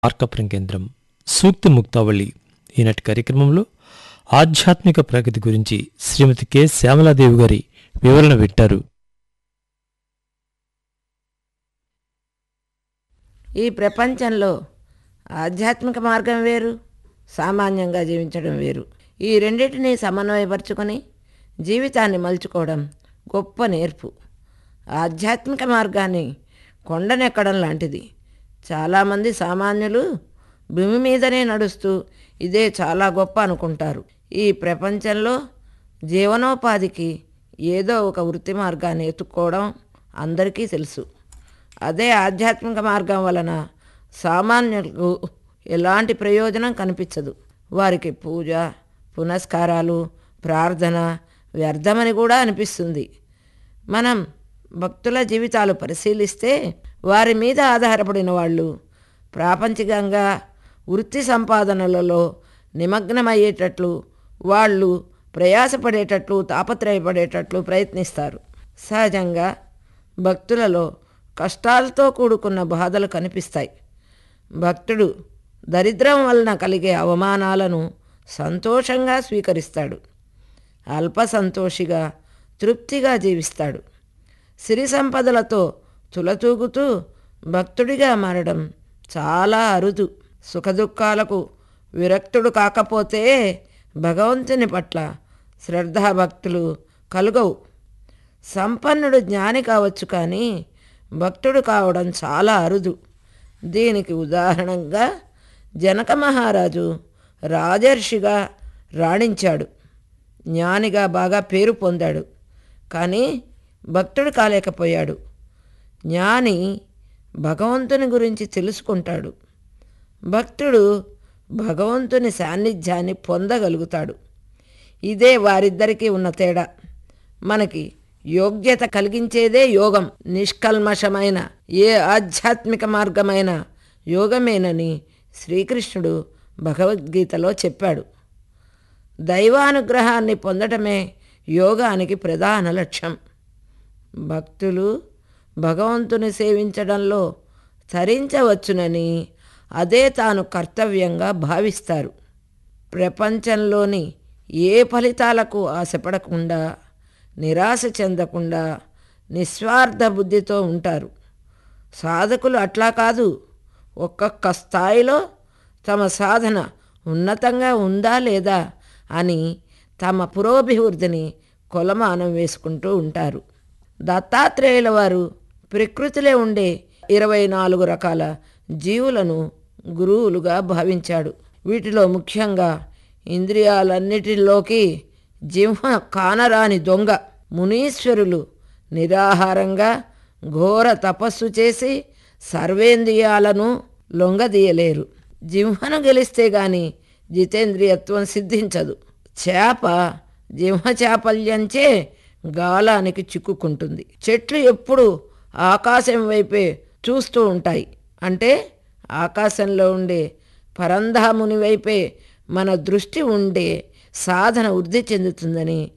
మార్కపురం కేంద్రం సూక్తి ముక్తావళి ఈనాటి కార్యక్రమంలో ఆధ్యాత్మిక ప్రగతి గురించి శ్రీమతి కె శ్యామలాదేవి గారి వివరణ వింటారు ఈ ప్రపంచంలో ఆధ్యాత్మిక మార్గం వేరు సామాన్యంగా జీవించడం వేరు ఈ రెండింటినీ సమన్వయపరుచుకొని జీవితాన్ని మలుచుకోవడం గొప్ప నేర్పు ఆధ్యాత్మిక మార్గాన్ని కొండనెక్కడం లాంటిది చాలామంది సామాన్యులు భూమి మీదనే నడుస్తూ ఇదే చాలా గొప్ప అనుకుంటారు ఈ ప్రపంచంలో జీవనోపాధికి ఏదో ఒక వృత్తి మార్గాన్ని ఎత్తుక్కోవడం అందరికీ తెలుసు అదే ఆధ్యాత్మిక మార్గం వలన సామాన్యులకు ఎలాంటి ప్రయోజనం కనిపించదు వారికి పూజ పునస్కారాలు ప్రార్థన వ్యర్థమని కూడా అనిపిస్తుంది మనం భక్తుల జీవితాలు పరిశీలిస్తే వారి మీద ఆధారపడిన వాళ్ళు ప్రాపంచికంగా వృత్తి సంపాదనలలో నిమగ్నమయ్యేటట్లు వాళ్ళు ప్రయాసపడేటట్లు తాపత్రయపడేటట్లు ప్రయత్నిస్తారు సహజంగా భక్తులలో కష్టాలతో కూడుకున్న బాధలు కనిపిస్తాయి భక్తుడు దరిద్రం వలన కలిగే అవమానాలను సంతోషంగా స్వీకరిస్తాడు అల్ప సంతోషిగా తృప్తిగా జీవిస్తాడు సిరి సంపదలతో తులతూగుతూ భక్తుడిగా మారడం చాలా అరుదు సుఖదుఖాలకు విరక్తుడు కాకపోతే భగవంతుని పట్ల శ్రద్ధాభక్తులు కలుగవు సంపన్నుడు జ్ఞాని కావచ్చు కానీ భక్తుడు కావడం చాలా అరుదు దీనికి ఉదాహరణగా జనక మహారాజు రాజర్షిగా రాణించాడు జ్ఞానిగా బాగా పేరు పొందాడు కానీ భక్తుడు కాలేకపోయాడు జ్ఞాని భగవంతుని గురించి తెలుసుకుంటాడు భక్తుడు భగవంతుని సాన్నిధ్యాన్ని పొందగలుగుతాడు ఇదే వారిద్దరికీ ఉన్న తేడా మనకి యోగ్యత కలిగించేదే యోగం నిష్కల్మషమైన ఏ ఆధ్యాత్మిక మార్గమైన యోగమేనని శ్రీకృష్ణుడు భగవద్గీతలో చెప్పాడు దైవానుగ్రహాన్ని పొందటమే యోగానికి ప్రధాన లక్ష్యం భక్తులు భగవంతుని సేవించడంలో తరించవచ్చునని అదే తాను కర్తవ్యంగా భావిస్తారు ప్రపంచంలోని ఏ ఫలితాలకు ఆశపడకుండా నిరాశ చెందకుండా నిస్వార్థ బుద్ధితో ఉంటారు సాధకులు అట్లా కాదు ఒక్కొక్క స్థాయిలో తమ సాధన ఉన్నతంగా ఉందా లేదా అని తమ పురోభివృద్ధిని కొలమానం వేసుకుంటూ ఉంటారు దత్తాత్రేయుల వారు ప్రకృతిలో ఉండే ఇరవై నాలుగు రకాల జీవులను గురువులుగా భావించాడు వీటిలో ముఖ్యంగా ఇంద్రియాలన్నిటిలోకి జింహ కానరాని దొంగ మునీశ్వరులు నిరాహారంగా ఘోర తపస్సు చేసి సర్వేంద్రియాలను లొంగదీయలేరు జింహను గెలిస్తే గాని జితేంద్రియత్వం సిద్ధించదు చేప జింహ చాపల్యంచే గాలానికి చిక్కుకుంటుంది చెట్లు ఎప్పుడు ఆకాశం వైపే చూస్తూ ఉంటాయి అంటే ఆకాశంలో ఉండే పరంధాముని వైపే మన దృష్టి ఉండే సాధన వృద్ధి చెందుతుందని